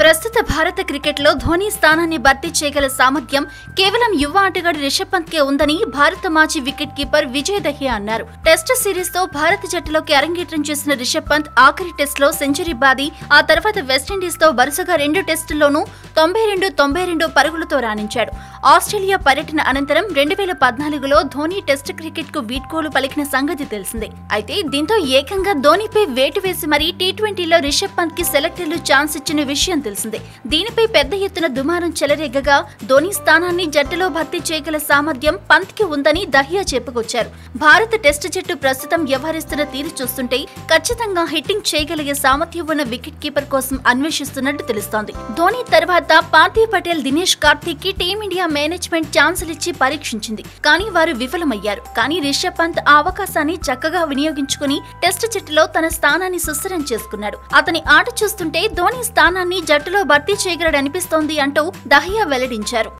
ప్రస్తుత భారత క్రికెట్లో ధోనీ స్థానాన్ని భర్తీ చేయగల సామర్థ్యం కేవలం యువ ఆటగాడు రిషబ్ పంత్ కే ఉందని భారత మాజీ వికెట్ కీపర్ విజయ్ దహియా అన్నారు టెస్ట్ సిరీస్ తో భారత జట్టులోకి అరంగేట్రం చేసిన రిషబ్ పంత్ ఆఖరి టెస్ట్ లో సెంచరీ బాది ఆ తర్వాత వెస్టిండీస్ తో వరుసగా రెండు టెస్టుల్లోనూ తొంభై రెండు తొంభై రెండు పరుగులతో రాణించాడు ఆస్ట్రేలియా పర్యటన అనంతరం రెండు వేల పద్నాలుగులో ధోనీ టెస్ట్ క్రికెట్ కు వీడ్కోలు పలికిన సంగతి తెలిసిందే అయితే దీంతో ఏకంగా ధోనీపై వేటు వేసి మరీ టీ ట్వంటీలో రిషబ్ పంత్ కి సెలెక్టర్లు ఛాన్స్ ఇచ్చిన విషయం తెలిసిందే దీనిపై పెద్ద ఎత్తున దుమారం చెలరేగగా ధోనీ స్థానాన్ని జట్టులో భర్తీ చేయగల సామర్థ్యం పంత్ కి ఉందని దహియా చెప్పుకొచ్చారు భారత టెస్ట్ జట్టు ప్రస్తుతం వ్యవహరిస్తున్న తీరు చూస్తుంటే ఖచ్చితంగా హిట్టింగ్ చేయగలిగే సామర్థ్యం ఉన్న వికెట్ కీపర్ కోసం అన్వేషిస్తున్నట్టు తెలుస్తోంది ధోనీ తర్వాత పార్థివ్ పటేల్ దినేష్ కార్తీక్ కి టీమిండియా మేనేజ్మెంట్ ఛాన్సులు ఇచ్చి పరీక్షించింది కానీ వారు విఫలమయ్యారు కానీ రిషబ్ పంత్ ఆ అవకాశాన్ని చక్కగా వినియోగించుకుని టెస్ట్ జట్టులో తన స్థానాన్ని సుస్థిరం చేసుకున్నాడు అతని ఆట చూస్తుంటే ధోనీ స్థానాన్ని జట్టులో భర్తీ చేయగలడనిపిస్తోంది అంటూ దహియా వెల్లడించారు